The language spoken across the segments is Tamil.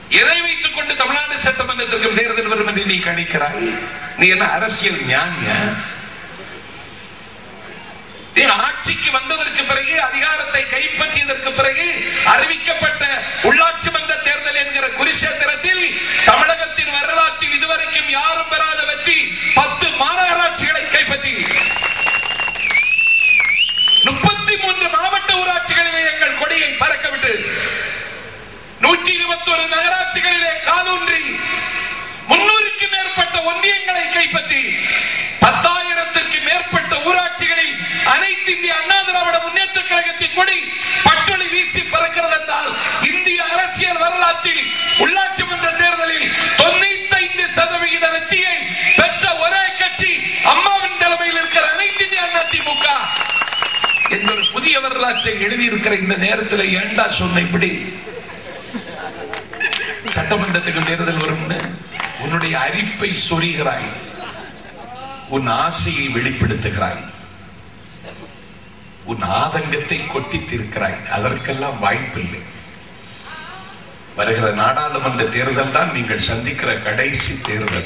எதை வைத்துக் கொண்டு தமிழ்நாடு சட்டமன்றத்திற்கும் தேர்தல் வரும் என்று நீ கணிக்கிறாய் நீ என்ன அரசியல் ஞானிய நீ ஆட்சிக்கு வந்ததற்கு பிறகு அதிகாரத்தை கைப்பற்றியதற்கு பிறகு அறிவிக்கப்பட்ட உள்ளாட்சி மன்ற தேர்தல் என்கிற குருஷேத்திரத்தில் தமிழகத்தின் வரலாற்றில் இதுவரைக்கும் யாரும் பெறாத வெற்றி பத்து மாநகராட்சிகளை கைப்பற்றி முப்பத்தி மூன்று மாவட்ட ஊராட்சிகளிலே எங்கள் கொடியை பறக்கவிட்டு நூற்றி இருபத்தி ஒரு நகராட்சிகளிலே காலூன்றி முன்னூறுக்கு மேற்பட்ட ஒன்றியங்களை கைப்பற்றி பத்தாயிரத்திற்கு மேற்பட்ட ஊராட்சிகளில் அனைத்து இந்திய அண்ணா திராவிட முன்னேற்ற கழகத்தின் கொடி பட்டொளி வீசி பறக்கிறது என்றால் இந்திய அரசியல் வரலாற்றில் உள்ளாட்சி மன்ற தேர்தலில் தொண்ணூத்தி ஐந்து சதவிகித வெற்றியை பெற்ற ஒரே கட்சி அம்மாவின் தலைமையில் இருக்கிற அனைத்து இந்திய அண்ணா திமுக என்ற ஒரு புதிய வரலாற்றை எழுதியிருக்கிற இந்த நேரத்தில் ஏண்டா சொன்ன இப்படி சட்டமன்றத்துக்கு தேர்தல் வரும்னு உன்னுடைய அரிப்பை சொரிகிறாய் உன் ஆசையை வெளிப்படுத்துகிறாய் உன் ஆதங்கத்தை கொட்டித்திருக்கிறாய் அதற்கெல்லாம் வாய்ப்பில்லை வருகிற நாடாளுமன்ற தேர்தல் தான் நீங்கள் சந்திக்கிற கடைசி தேர்தல்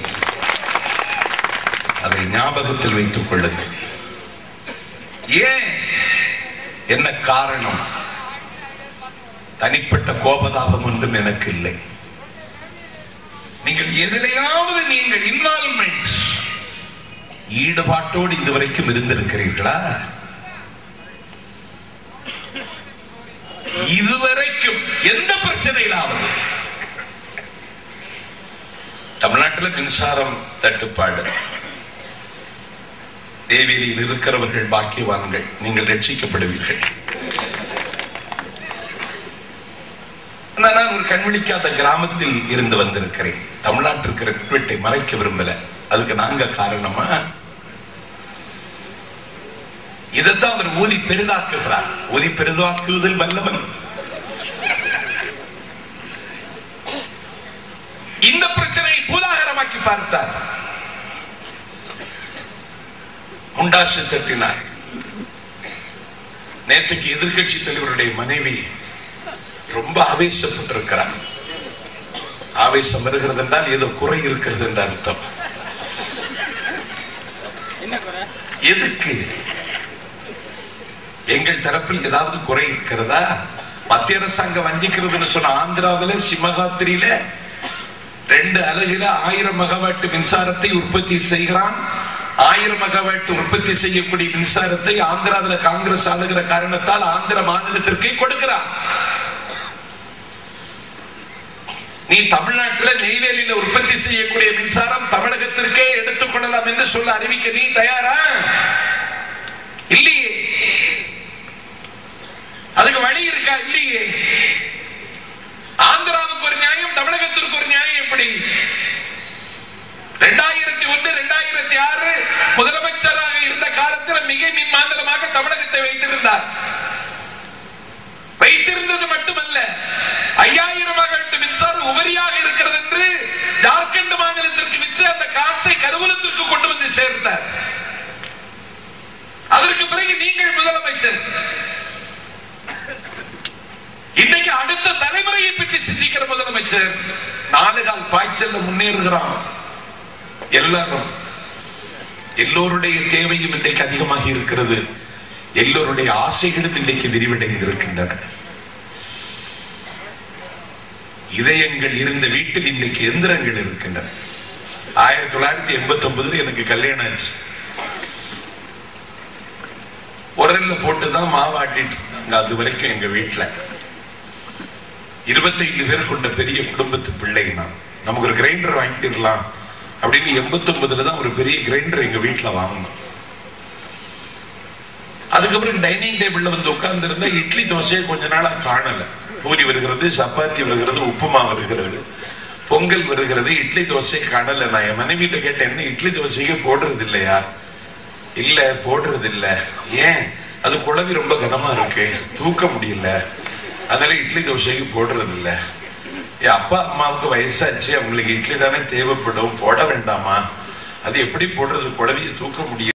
அதை ஞாபகத்தில் வைத்துக் கொள்ளுங்கள் ஏன் என்ன காரணம் தனிப்பட்ட கோபதாபம் ஒன்றும் எனக்கு இல்லை நீங்கள் எதிலையாவது நீங்கள் இன்வால்மெண்ட் ஈடுபாட்டோடு இதுவரைக்கும் இருந்திருக்கிறீர்களா இதுவரைக்கும் எந்த பிரச்சனையிலாவது தமிழ்நாட்டில் மின்சாரம் தட்டுப்பாடு தேவியில் இருக்கிறவர்கள் பாக்கியவான்கள் நீங்கள் ரட்சிக்கப்படுவீர்கள் நான் ஒரு கண்விழிக்காத கிராமத்தில் இருந்து வந்திருக்கிறேன் தமிழ்நாட்டிற்கு ரெட்வெட்டை மறைக்க விரும்பல அதுக்கு நாங்க காரணமா இதைத்தான் அவர் ஊதி பெரிதாக்குகிறார் ஊதி பெரிதாக்குவதில் வல்லவன் இந்த பிரச்சனையை பூதாகரமாக்கி பார்த்தார் முண்டாசு தட்டினார் நேற்றுக்கு எதிர்கட்சி தலைவருடைய மனைவி ரொம்ப ஆவேசப்பட்டிருக்கிறார் ஆவேசம் வருகிறது என்றால் ஏதோ குறை இருக்கிறது என்ற அர்த்தம் எதுக்கு எங்கள் தரப்பில் ஏதாவது குறை இருக்கிறதா மத்திய அரசாங்கம் வஞ்சிக்கிறதுன்னு சொன்ன ஆந்திராவில சிமகாத்திரியில ரெண்டு அலகுல ஆயிரம் மெகாவாட் மின்சாரத்தை உற்பத்தி செய்கிறான் ஆயிரம் மெகாவாட் உற்பத்தி செய்யக்கூடிய மின்சாரத்தை ஆந்திராவில் காங்கிரஸ் ஆளுகிற காரணத்தால் ஆந்திர மாநிலத்திற்கே கொடுக்கிறான் நீ தமிழ்நாட்டில் நெய்வேலியில உற்பத்தி செய்யக்கூடிய மின்சாரம் தமிழகத்திற்கே எடுத்துக் கொள்ளலாம் என்று சொல்ல அறிவிக்க நீ தயாரா இல்லையே அதுக்கு வழி இருக்கா இல்லையே ஆந்திராவுக்கு ஒரு நியாயம் தமிழகத்திற்கு ஒரு நியாயம் எப்படி ரெண்டாயிரத்தி ஒன்று ரெண்டாயிரத்தி ஆறு முதலமைச்சராக இருந்த காலத்தில் மிக மின் மாநிலமாக தமிழகத்தை வைத்திருந்தார் வைத்திருந்தது மட்டுமல்ல ஐயாயிரம் மகட்டு மின்சாரம் உபரியாக இருக்கிறது என்று ஜார்க்கண்ட் மாநிலத்திற்கு விற்று அந்த காசை கருவூலத்திற்கு கொண்டு வந்து சேர்த்தார் அதற்கு பிறகு நீங்கள் முதலமைச்சர் இன்னைக்கு அடுத்த தலைமுறையை பற்றி சிந்திக்கிற முதலமைச்சர் நாலு கால் பாய்ச்சல்ல முன்னேறுகிறான் எல்லாரும் எல்லோருடைய தேவையும் இன்றைக்கு அதிகமாக இருக்கிறது எல்லோருடைய ஆசைகளும் இன்றைக்கு விரிவடைந்து இருக்கின்றன இதயங்கள் இருந்த வீட்டில் இன்னைக்கு எந்திரங்கள் இருக்கின்றன ஆயிரத்தி தொள்ளாயிரத்தி எண்பத்தி ஒன்பதுல எனக்கு கல்யாணம் ஆச்சு உரல்ல போட்டுதான் மாவாட்டிட்டு இருந்தாங்க அது வரைக்கும் எங்க வீட்டுல இருபத்தைந்து பேர் கொண்ட பெரிய குடும்பத்து பிள்ளை நான் நமக்கு ஒரு கிரைண்டர் வாங்கிடலாம் அப்படின்னு எண்பத்தி ஒன்பதுல தான் ஒரு பெரிய கிரைண்டர் எங்க வீட்டுல வாங்கணும் அதுக்கப்புறம் டைனிங் டேபிள்ல வந்து உட்கார்ந்து இருந்தா இட்லி தோசையை கொஞ்ச நாளா காணல பூரி வருகிறது சப்பாத்தி வருகிறது உப்புமா வருகிறது பொங்கல் வருகிறது இட்லி தோசை காணல நான் என் மனைவிட்ட கேட்டேன் என்ன இட்லி தோசைக்கு போடுறது இல்லையா இல்ல போடுறது இல்ல ஏன் அது குழவி ரொம்ப கனமா இருக்கு தூக்க முடியல அதனால இட்லி தோசைக்கு போடுறது இல்ல என் அப்பா அம்மாவுக்கு வயசாச்சு அவங்களுக்கு இட்லி தானே தேவைப்படும் போட வேண்டாமா அது எப்படி போடுறது குழவியை தூக்க முடியும்